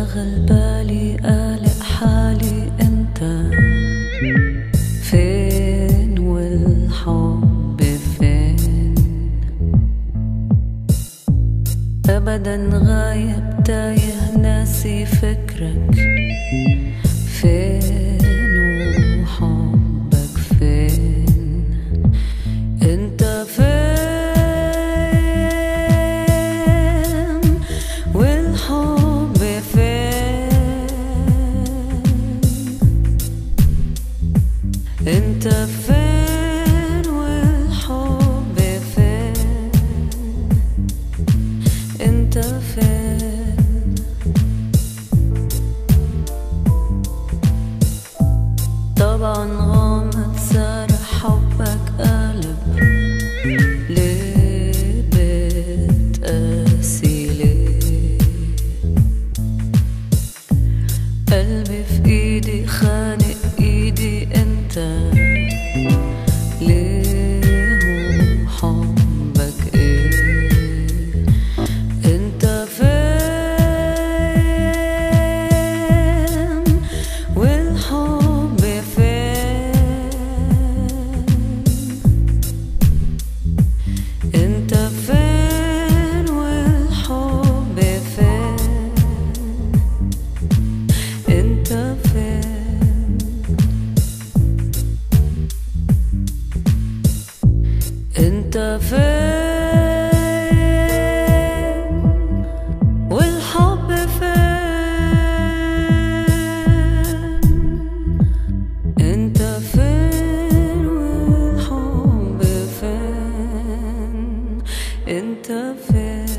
شاغل بالي قالق حالي انت فين والحب فين ابدا غايب تايه ناسي فكرك فين وحبك فين انت فين والحب فين انت فين والحب فين انت فين طبعا غامض سارح حبك قلب ليه بتقاسي ليه قلبي في ايدي خانق ايدي انت ليه وحبك ايه انت فين والحب فين انت فين والحب فين انت فين انت فين والحب فين انت فين والحب فين انت فين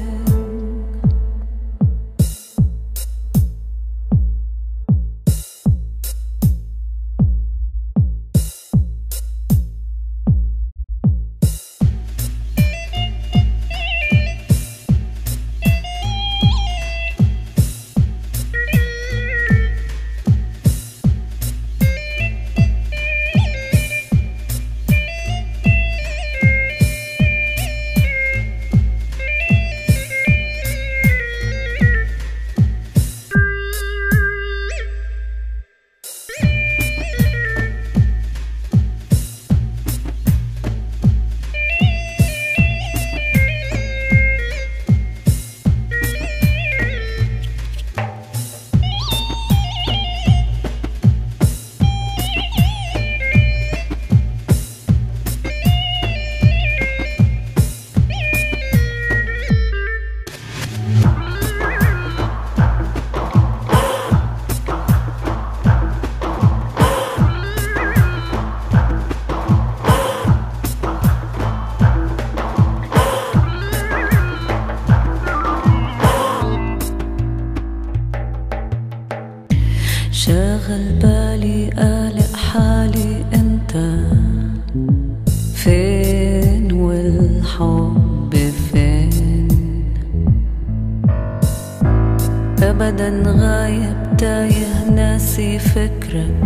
شاغل بالي قالق حالي انت فين والحب فين ابدا غايب تايه ناسي فكرك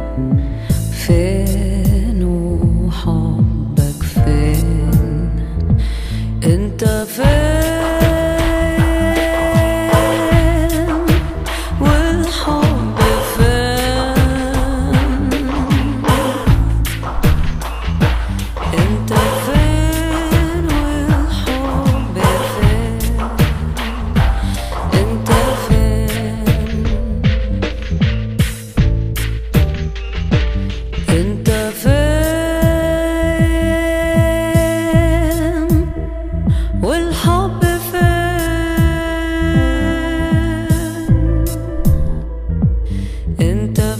فين وحبك فين انت فين والحب فين انت فين والحب فين انت فين انت فين والحب فين انت